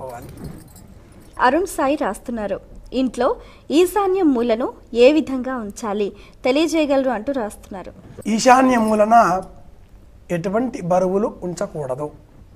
చేసుకోవాలి అరుణ్ సాయి రాస్తున్నారు ఇంట్లో ఈశాన్య మూలను ఏ విధంగా ఉంచాలి తెలియజేయగలరు అంటూ రాస్తున్నారు ఈశాన్య మూలన ఎటువంటి బరువులు ఉంచకూడదు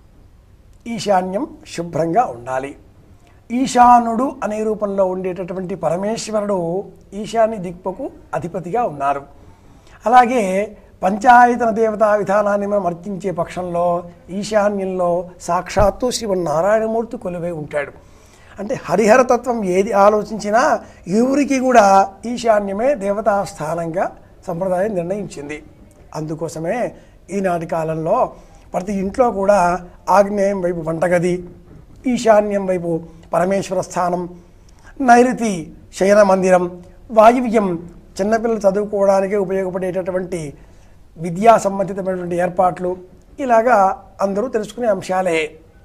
ఈశాన్యం శుభ్రంగా ఉండాలి ఈశానుడు అనే రూపంలో ఉండేటటువంటి పరమేశ్వరుడు ఈశాన్య దిక్పకు అధిపతిగా ఉన్నారు అలాగే పంచాయతన దేవతా విధానాన్ని మనం అర్చించే పక్షంలో ఈశాన్యంలో సాక్షాత్తు శ్రీమన్నారాయణమూర్తి కొలువై ఉంటాడు అంటే హరిహర తత్వం ఏది ఆలోచించినా ఎవరికి కూడా ఈశాన్యమే దేవతా స్థానంగా సంప్రదాయం నిర్ణయించింది అందుకోసమే ఈనాటి కాలంలో ప్రతి ఇంట్లో కూడా ఆగ్నేయం వైపు వంటగది ఈశాన్యం వైపు పరమేశ్వర స్థానం నైరుతి శయన మందిరం వాయువ్యం చిన్నపిల్లలు చదువుకోవడానికి ఉపయోగపడేటటువంటి విద్యా సంబంధితమైనటువంటి ఏర్పాట్లు ఇలాగా అందరూ తెలుసుకునే అంశాలే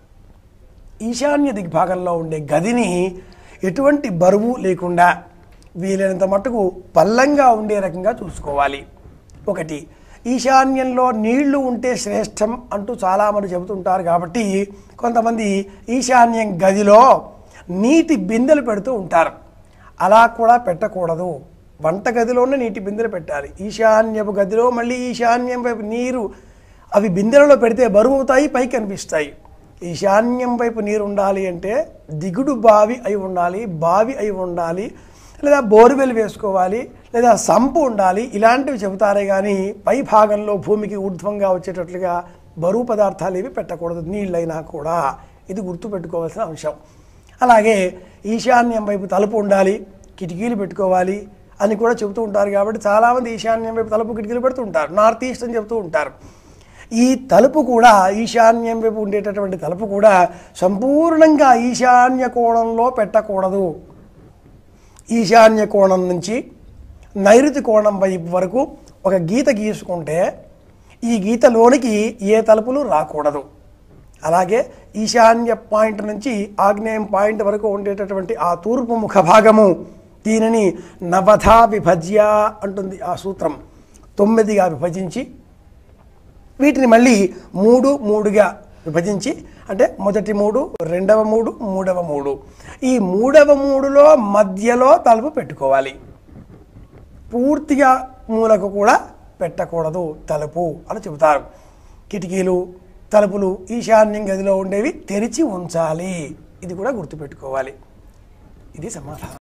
ఈశాన్య దిగ్భాగంలో ఉండే గదిని ఎటువంటి బరువు లేకుండా వీలైనంత మట్టుకు పల్లంగా ఉండే రకంగా చూసుకోవాలి ఒకటి ఈశాన్యంలో నీళ్లు ఉంటే శ్రేష్టం అంటూ చాలామంది చెబుతుంటారు కాబట్టి కొంతమంది ఈశాన్యం గదిలో నీటి బిందెలు పెడుతూ ఉంటారు అలా కూడా పెట్టకూడదు వంట గదిలోనే నీటి బిందెలు పెట్టాలి ఈశాన్యపు గదిలో మళ్ళీ ఈశాన్యం వైపు నీరు అవి బిందెలలో పెడితే బరువు అవుతాయి పైకి కనిపిస్తాయి ఈశాన్యం వైపు నీరు ఉండాలి అంటే దిగుడు బావి అయి ఉండాలి బావి అయి ఉండాలి లేదా బోర్వెల్ వేసుకోవాలి లేదా సంపు ఉండాలి ఇలాంటివి చెబుతారే కానీ పై భాగంలో భూమికి ఊర్ధ్వంగా వచ్చేటట్లుగా బరువు పదార్థాలు ఏవి పెట్టకూడదు నీళ్ళైనా కూడా ఇది గుర్తుపెట్టుకోవాల్సిన అంశం అలాగే ఈశాన్యం వైపు తలుపు ఉండాలి కిటికీలు పెట్టుకోవాలి అని కూడా చెబుతూ ఉంటారు కాబట్టి చాలామంది ఈశాన్యం వైపు తలుపు కిటికీలు పెడుతూ ఉంటారు నార్త్ ఈస్ట్ అని చెబుతూ ఉంటారు ఈ తలుపు కూడా ఈశాన్యం వైపు ఉండేటటువంటి తలుపు కూడా సంపూర్ణంగా ఈశాన్య కోణంలో పెట్టకూడదు ఈశాన్య కోణం నుంచి నైరుతి కోణం వైపు వరకు ఒక గీత గీసుకుంటే ఈ గీతలోనికి ఏ తలుపులు రాకూడదు అలాగే ఈశాన్య పాయింట్ నుంచి ఆగ్నేయం పాయింట్ వరకు ఉండేటటువంటి ఆ తూర్పు ముఖ భాగము దీనిని నవధా విభజ్య అంటుంది ఆ సూత్రం తొమ్మిదిగా విభజించి వీటిని మళ్ళీ మూడు మూడుగా విభజించి అంటే మొదటి మూడు రెండవ మూడు మూడవ మూడు ఈ మూడవ మూడులో మధ్యలో తలుపు పెట్టుకోవాలి పూర్తిగా మూలకు కూడా పెట్టకూడదు తలుపు అని చెబుతారు కిటికీలు తలుపులు ఈశాన్యం గదిలో ఉండేవి తెరిచి ఉంచాలి ఇది కూడా గుర్తుపెట్టుకోవాలి ఇది సమాధానం